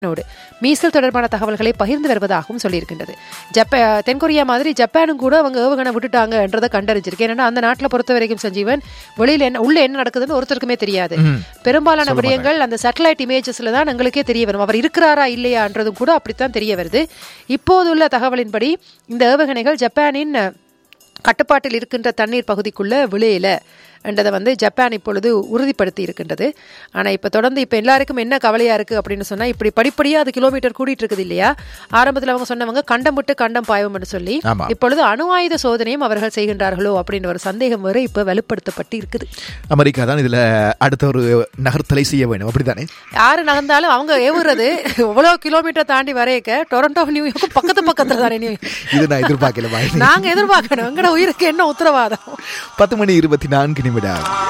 Node மீசல் தொடர்பான தகவல்களை பகிர்ந்து வருவதாகவும் சொல்லியிருக்கின்றது ஜப்பா தென்கொரியா மாதிரி ஜப்பானும் கூட அவங்க ஏவுகணை விட்டுட்டாங்கன்றதை கண்டறிஞ்சிருக்கு ஏன்னா அந்த நாட்டில் பொறுத்த வரைக்கும் சஞ்சீவன் வெளியில என்ன உள்ள என்ன நடக்குதுன்னு ஒருத்தருக்குமே தெரியாது பெரும்பாலான விடயங்கள் அந்த சேட்டலைட் இமேஜஸ்ல தான் எங்களுக்கே தெரிய வரும் அவர் இருக்கிறாரா இல்லையான்றதும் கூட அப்படித்தான் தெரிய வருது இப்போதுள்ள தகவலின்படி இந்த ஏவுகணைகள் ஜப்பானின் கட்டுப்பாட்டில் இருக்கின்ற தண்ணீர் பகுதிக்குள்ள விளையல என்றதை வந்து ஜப்பான் இப்பொழுது உறுதிப்படுத்தி இருக்கின்றது ஆனால் இப்போ தொடர்ந்து இப்போ எல்லாருக்கும் என்ன கவலையா இருக்கு அப்படின்னு சொன்னா இப்படி படிப்படியாக அது கிலோமீட்டர் கூடிட்டு இருக்குது இல்லையா ஆரம்பத்தில் அவங்க சொன்னவங்க கண்டம் விட்டு கண்டம் பாயவும்னு சொல்லி ஆமா. இப்பொழுது அணு ஆயுத சோதனையும் அவர்கள் செய்கின்றார்களோ அப்படின்ற ஒரு சந்தேகம் வேற இப்போ வலுப்படுத்தப்பட்டு இருக்குது அமெரிக்கா தான் இதுல அடுத்த ஒரு நகர்த்தலை செய்ய வேணும் அப்படித்தானே யாரு நகர்ந்தாலும் அவங்க ஏவுறது எவ்வளோ கிலோமீட்டர் தாண்டி வரையக்க டொரண்டோ நியூயார்க்கும் பக்கத்து பக்கத்துல தானே நியூ இது நான் எதிர்பார்க்கல பாய் நாங்க எதிர்பார்க்கணும் எங்கட உயிருக்கு என்ன உத்தரவாதம் பத்து மணி இருபத்தி நான்கு நிமிடம்